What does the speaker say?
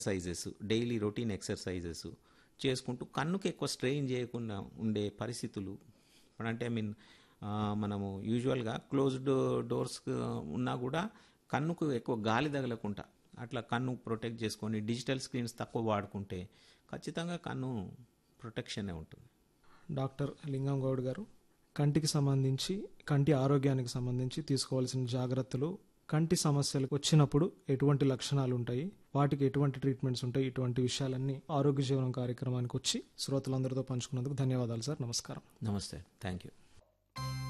exercises daily routine exercises చేసుకుంటూ కన్నుకి ఎక్కువ స్ట్రెయిన్ చేయకుండా ఉండే పరిస్థితులు అంటే ఐ మీన్ మనము యూజువల్గా క్లోజ్డ్ డోర్స్ ఉన్నా కూడా కన్నుకు ఎక్కువ గాలి తగలకుండా అట్లా కన్ను ప్రొటెక్ట్ చేసుకొని డిజిటల్ స్క్రీన్స్ తక్కువ వాడుకుంటే ఖచ్చితంగా కన్ను ప్రొటెక్షనే ఉంటుంది డాక్టర్ లింగం గౌడ్ గారు కంటికి సంబంధించి కంటి ఆరోగ్యానికి సంబంధించి తీసుకోవాల్సిన జాగ్రత్తలు కంటి సమస్యలు వచ్చినప్పుడు ఎటువంటి లక్షణాలు ఉంటాయి వాటికి ఎటువంటి ట్రీట్మెంట్స్ ఉంటాయి ఇటువంటి విషయాలన్నీ ఆరోగ్య జీవనం కార్యక్రమానికి వచ్చి శ్రోతలందరితో పంచుకున్నందుకు ధన్యవాదాలు సార్ నమస్కారం నమస్తే థ్యాంక్ యూ